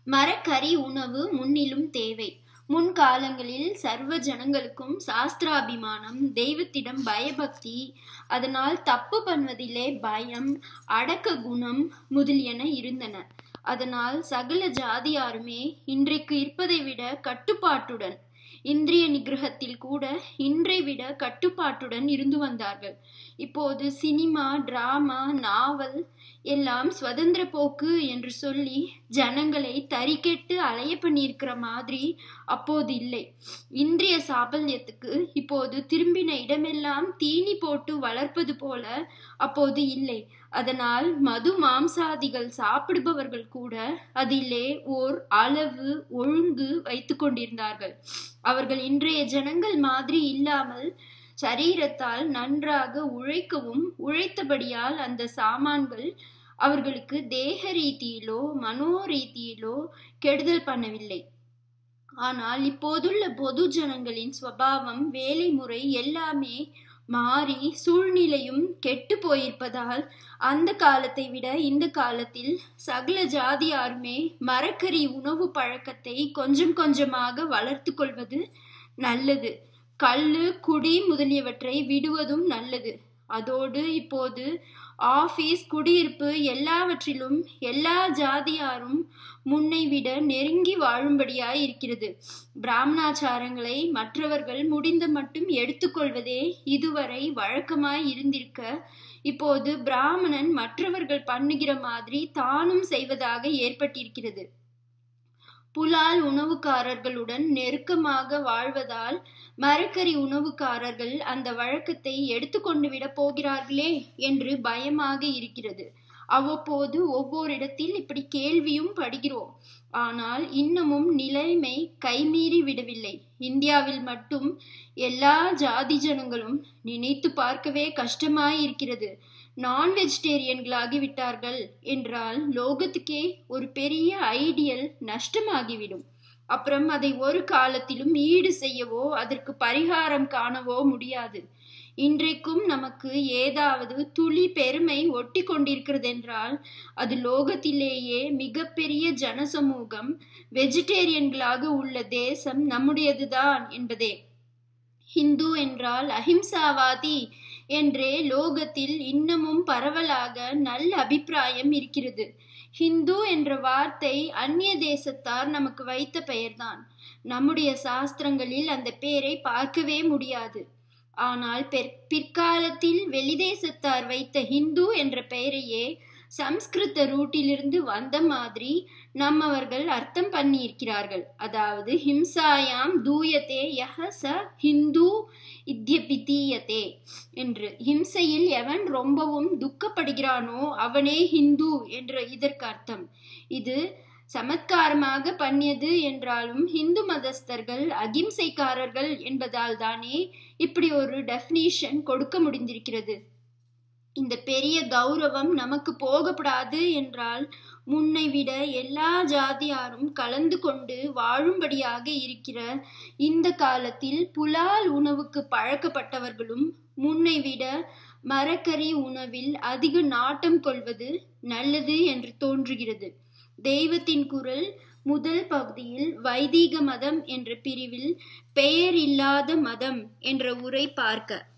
மரக்கறி உணவு முன்னிலும் தேவை முன்காலங்களில் சர்வ ஜனங்களுக்கும் சாஸ்திராபிமானம் தெய்வத்திடம் பயபக்தி அதனால் தப்பு பண்ணுவதிலே பயம் அடக்க குணம் முதலியன இருந்தன அதனால் சகல ஜாதியாருமே இன்றைக்கு இருப்பதை விட கட்டுப்பாட்டுடன் இந்திரிய நிகிரகத்தில் கூட இன்றை விட கட்டுப்பாட்டுடன் இருந்து வந்தார்கள் இப்போது சினிமா டிராமா நாவல் எல்லாம் சுதந்திர போக்கு என்று சொல்லி ஜனங்களை தறிக்கெட்டு அலைய பண்ணியிருக்கிற மாதிரி அப்போது இல்லை இன்றைய சாபல்யத்துக்கு இப்போது திரும்பின இடமெல்லாம் தீனி போட்டு வளர்ப்பது போல அப்போது இல்லை அதனால் மது மாம்சாதிகள் சாப்பிடுபவர்கள் கூட அதிலே ஓர் அளவு ஒழுங்கு வைத்து கொண்டிருந்தார்கள் அவர்கள் இன்றைய ஜனங்கள் மாதிரி இல்லாமல் சரீரத்தால் நன்றாக உழைக்கவும் உழைத்தபடியால் அந்த சாமான்கள் அவர்களுக்கு தேக ரீதியிலோ மனோ ரீதியிலோ கெடுதல் பண்ணவில்லை ஆனால் இப்போதுள்ள பொது ஜனங்களின் சுவாவம் வேலை முறை எல்லாமே மாறி சூழ்நிலையும் கெட்டு போயிருப்பதால் அந்த காலத்தை விட இந்த காலத்தில் சகல ஜாதியாருமே மரக்கறி உணவு பழக்கத்தை கொஞ்சம் கொஞ்சமாக வளர்த்து கொள்வது நல்லது கள்ளு குடி முதலியவற்றை விடுவதும் நல்லது அதோடு இப்போது ஆபீஸ் குடியிருப்பு எல்லாவற்றிலும் எல்லா ஜாதியாரும் முன்னை விட நெருங்கி வாழும்படியாய் இருக்கிறது பிராமணாச்சாரங்களை மற்றவர்கள் முடிந்த மட்டும் எடுத்துக்கொள்வதே இதுவரை வழக்கமாய் இருந்திருக்க இப்போது பிராமணன் மற்றவர்கள் பண்ணுகிற மாதிரி தானும் செய்வதாக ஏற்பட்டிருக்கிறது புலால் உணவுக்காரர்களுடன் நெருக்கமாக வாழ்வதால் மரக்கறி உணவுக்காரர்கள் அந்த வழக்கத்தை எடுத்துக்கொண்டு விட போகிறார்களே என்று பயமாக இருக்கிறது அவ்வப்போது ஒவ்வொரு இடத்தில் இப்படி கேள்வியும் படுகிறோம் ஆனால் இன்னமும் நிலைமை கைமீறி விடவில்லை இந்தியாவில் மட்டும் எல்லா ஜாதி ஜனங்களும் நினைத்து பார்க்கவே கஷ்டமாயிருக்கிறது நான் வெஜிடேரியன்களாகி விட்டார்கள் என்றால் லோகத்துக்கே ஒரு பெரிய ஐடியல் நஷ்டமாகிவிடும் அப்புறம் அதை ஒரு காலத்திலும் ஈடு செய்யவோ அதற்கு பரிகாரம் காணவோ முடியாது இன்றைக்கும் நமக்கு ஏதாவது துளி பெருமை ஒட்டி கொண்டிருக்கிறதென்றால் அது லோகத்திலேயே மிகப்பெரிய ஜனசமூகம் வெஜிடேரியன்களாக உள்ள தேசம் நம்முடையதுதான் என்பதே ஹிந்து என்றால் அஹிம்சாவாதி என்றே லோகத்தில் இன்னமும் பரவலாக நல்ல அபிப்பிராயம் இருக்கிறது ஹிந்து என்ற வார்த்தை அந்நிய தேசத்தார் நமக்கு வைத்த பெயர்தான் நம்முடைய சாஸ்திரங்களில் அந்த பெயரை பார்க்கவே முடியாது ஆனால் பிற்காலத்தில் வெளிதேசத்தார் வைத்த ஹிந்து என்ற பெயரையே சம்ஸ்கிருத ரூட்டிலிருந்து வந்த மாதிரி நம்மவர்கள் அர்த்தம் பண்ணி இருக்கிறார்கள் அதாவது ஹிம்சாயாம் தூயத்தே யஹ ச ஹிந்து இத்தியபிதீயத்தே என்று ஹிம்சையில் எவன் ரொம்பவும் துக்கப்படுகிறானோ அவனே ஹிந்து என்ற இதற்கு அர்த்தம் இது சமத்காரமாக பண்ணியது என்றாலும் ஹிந்து மதஸ்தர்கள் அகிம்சைக்காரர்கள் என்பதால் தானே இப்படி ஒரு டெஃபினிஷன் கொடுக்க முடிந்திருக்கிறது இந்த பெரிய கௌரவம் நமக்கு போகப்படாது என்றால் முன்னை விட எல்லா ஜாதியாரும் கலந்து கொண்டு வாழும்படியாக இருக்கிற இந்த காலத்தில் புலால் உணவுக்கு பழக்கப்பட்டவர்களும் முன்னை விட மரக்கறி உணவில் அதிக நாட்டம் கொள்வது நல்லது என்று தோன்றுகிறது தெய்வத்தின் குரல் முதல் பகுதியில் வைதீக மதம் என்ற பிரிவில் பெயர் இல்லாத மதம் என்ற உரை பார்க்க